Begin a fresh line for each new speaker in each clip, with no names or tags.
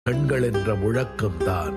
கண்கள் என்ற முழக்கம்தான்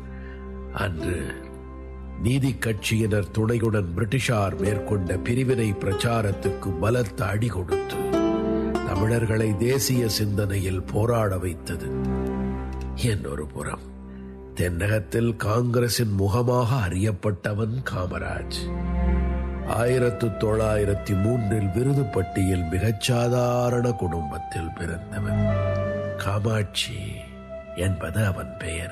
அன்று நீதி கட்சியினர் துணையுடன் பிரிட்டிஷார் மேற்கொண்ட பிரிவினை பிரச்சாரத்துக்கு பலத்த அடி கொடுத்து தமிழர்களை தேசிய சிந்தனையில் போராட வைத்தது என்னொரு புறம் தென்னகத்தில் காங்கிரசின் முகமாக அறியப்பட்டவன் காமராஜ் ஆயிரத்து தொள்ளாயிரத்தி மூன்றில் விருதுப்பட்டியில் மிகச் சாதாரண குடும்பத்தில் பிறந்தவன் காமாட்சி என்பது அவன் பெயர்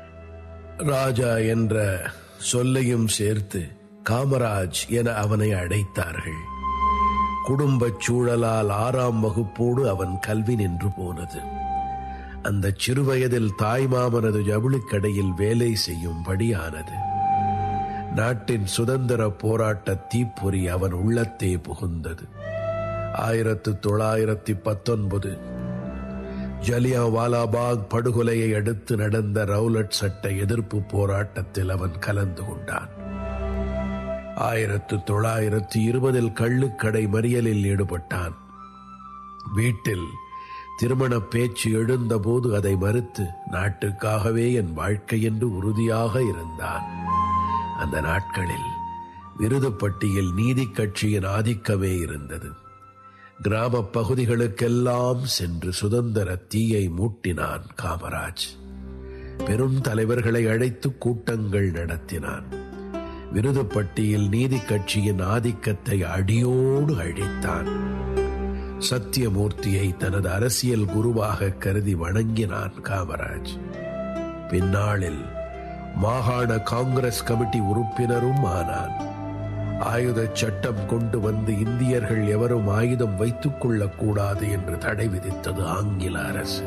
ராஜா என்ற சொல்லையும் சேர்த்து காமராஜ் என அவனை அழைத்தார்கள் குடும்பச் சூழலால் ஆறாம் வகுப்போடு அவன் கல்வி நின்று போனது அந்த சிறுவயதில் தாய்மாமனது ஜவுளிக்கடையில் வேலை செய்யும்படியானது நாட்டின் சுதந்திர போராட்ட தீப்பொறி அவன் உள்ளத்தே புகுந்தது ஆயிரத்து தொள்ளாயிரத்தி பத்தொன்பது ஜலியா வாலாபாக் படுகொலையை அடுத்து நடந்த ரவுலட் சட்ட எதிர்ப்பு போராட்டத்தில் அவன் கலந்து கொண்டான் ஆயிரத்து தொள்ளாயிரத்தி இருபதில் கள்ளுக்கடை மறியலில் ஈடுபட்டான் வீட்டில் திருமண பேச்சு எழுந்தபோது அதை மறுத்து நாட்டுக்காகவே என் வாழ்க்கை என்று உறுதியாக இருந்தான் அந்த நாட்களில் விருதுப்பட்டியில் நீதி கட்சியின் ஆதிக்கமே இருந்தது கிராம பகுதிகளுக்கெல்லாம் சென்று சுதந்திர தீயை மூட்டினான் காமராஜ் பெரும் தலைவர்களை அழைத்து கூட்டங்கள் நடத்தினான் விருதுப்பட்டியில் நீதி கட்சியின் ஆதிக்கத்தை அடியோடு அழித்தான் சத்தியமூர்த்தியை தனது அரசியல் குருவாக கருதி வணங்கினான் காமராஜ் பின்னாளில் மாகாண காங்கிரஸ் கமிட்டி உறுப்பினரும் ஆனான் ஆயுத சட்டம் கொண்டு வந்து இந்தியர்கள் எவரும் ஆயுதம் வைத்துக் கொள்ளக்கூடாது என்று தடை விதித்தது ஆங்கில அரசு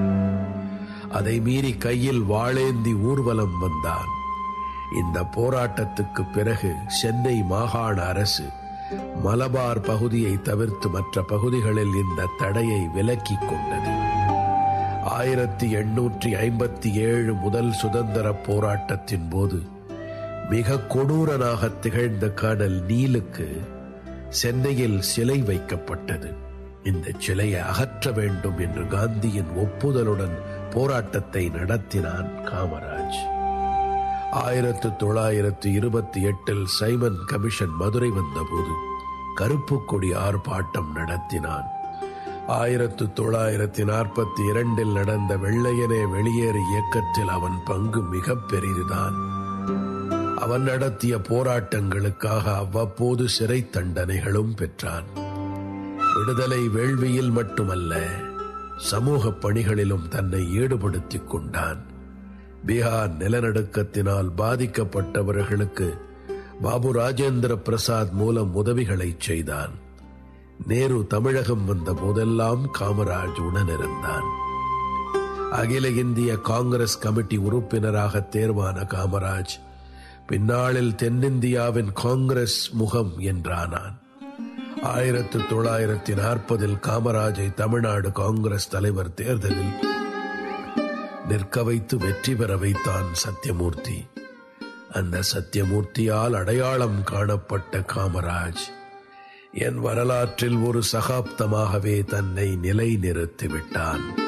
அதை மீறி கையில் வாளேந்தி ஊர்வலம் வந்தான் இந்த போராட்டத்துக்கு பிறகு சென்னை மாகாண அரசு மலபார் பகுதியை தவிர்த்து மற்ற பகுதிகளில் இந்த தடையை விலக்கிக் கொண்டது ஆயிரத்தி எண்ணூற்றி ஐம்பத்தி ஏழு முதல் சுதந்திர போராட்டத்தின் போது மிக கொடூரனாக திகழ்ந்த கர்னல் நீலுக்கு சென்னையில் சிலை வைக்கப்பட்டது இந்த சிலையை அகற்ற வேண்டும் என்று காந்தியின் ஒப்புதலுடன் போராட்டத்தை நடத்தினான் காமராஜ் ஆயிரத்து தொள்ளாயிரத்து இருபத்தி எட்டில் சைமன் கமிஷன் மதுரை வந்தபோது கருப்பு கொடி ஆர்ப்பாட்டம் நடத்தினான் ஆயிரத்து தொள்ளாயிரத்தி நாற்பத்தி இரண்டில் நடந்த வெள்ளையனே வெளியேறு இயக்கத்தில் அவன் பங்கு மிக பெரிதுதான் அவன் நடத்திய போராட்டங்களுக்காக அவ்வப்போது சிறை தண்டனைகளும் பெற்றான் விடுதலை வேள்வியில் மட்டுமல்ல சமூக பணிகளிலும் தன்னை ஈடுபடுத்திக் கொண்டான் பீகார் நிலநடுக்கத்தினால் பாதிக்கப்பட்டவர்களுக்கு பாபு ராஜேந்திர பிரசாத் மூலம் உதவிகளை செய்தான் நேரு தமிழகம் வந்த போதெல்லாம் காமராஜ் உடனிருந்தான் அகில இந்திய காங்கிரஸ் கமிட்டி உறுப்பினராக தேர்வான காமராஜ் பின்னாளில் தென்னிந்தியாவின் காங்கிரஸ் முகம் என்றானான் ஆயிரத்து தொள்ளாயிரத்தி நாற்பதில் காமராஜை தமிழ்நாடு காங்கிரஸ் தலைவர் தேர்தலில் நிற்க வைத்து வெற்றி பெற வைத்தான் சத்தியமூர்த்தி அந்த சத்தியமூர்த்தியால் அடையாளம் காணப்பட்ட காமராஜ் என் வரலாற்றில் ஒரு சகாப்தமாகவே தன்னை நிலைநிறுத்தி விட்டான்